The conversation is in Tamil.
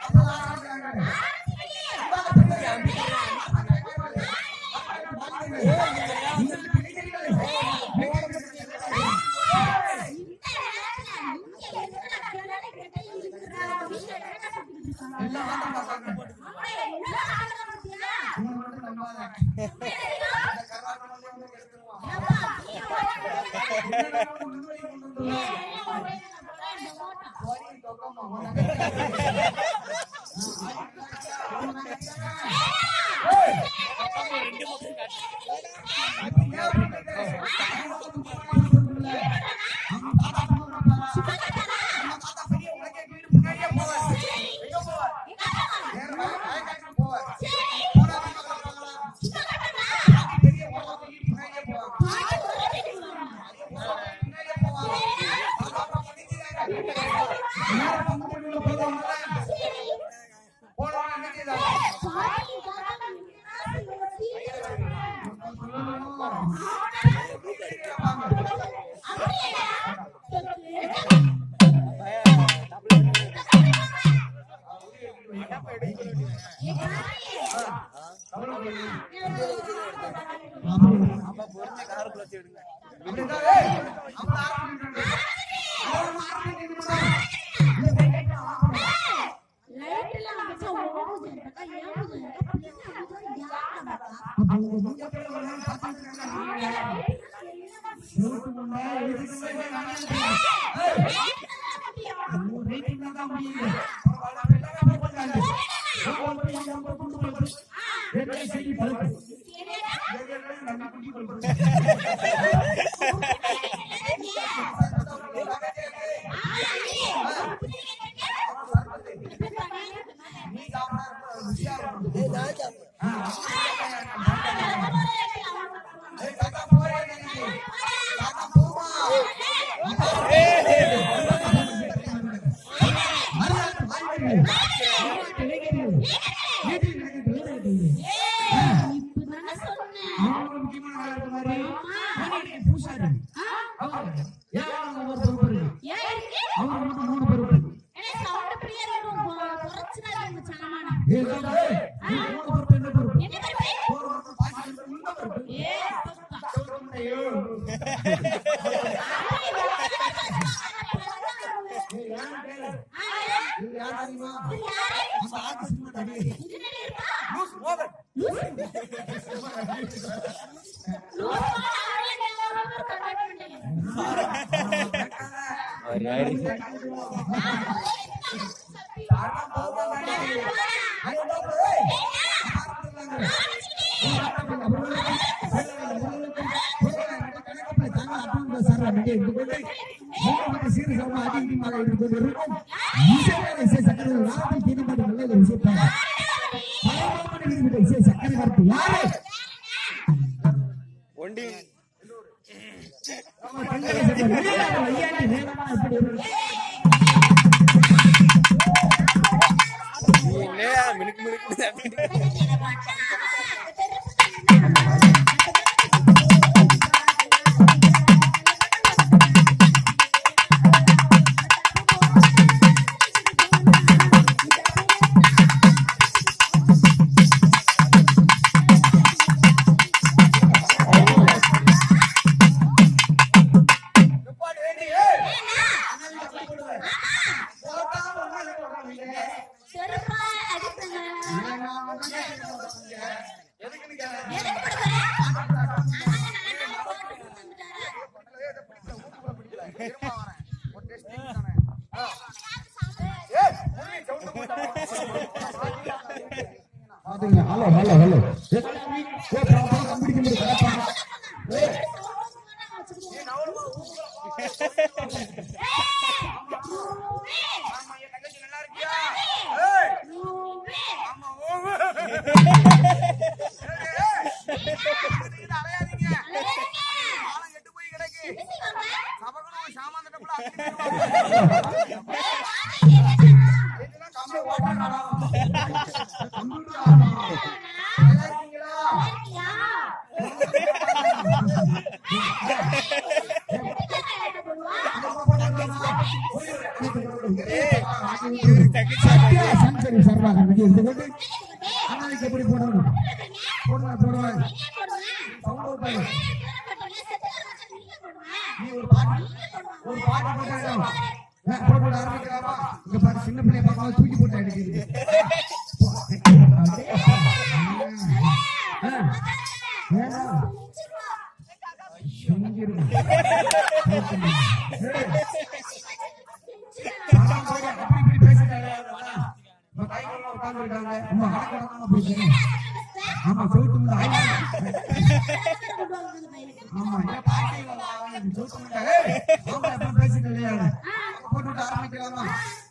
ஒண்டி நீ என்னையா மினுக்கு மினுக்கு hello hello hello Yeah. Sathya Sankari சர்வாக இங்கே இருந்து கொண்டு அண்ணனுக்கு எப்படி போடணும் போடுவேன் போடுவேன் சவுண்ட் அவுட் பண்ணு. நீ ஒரு பாட்டு ஒரு பாட்டு போட்டாலும் போட போட ஆரம்பிக்கலாமா இங்க பாரு சின்ன பிள்ளைய பார்க்கலாம் தூக்கி போட்டு அடிக்கிறது ஆ. வேணாம். இங்க இருக்கு. ஏய். அதான் போய் அப்படி இப்படி பேசிட்டாங்க. நம்ம கைகள்லாம் உட்கார்ந்திருக்காங்க. ரொம்ப அடக்கடக்கமா பேசுறீங்க. ஆமா சோத்து முண்டை ஆயிரம். ஆமா ஏன் பாட்டிங்க சோத்து முண்டை ஏய், ஆமா எப்ப பேசிட்டு இல்லையா போட்டு விட்டு ஆரம்பிக்கலாமா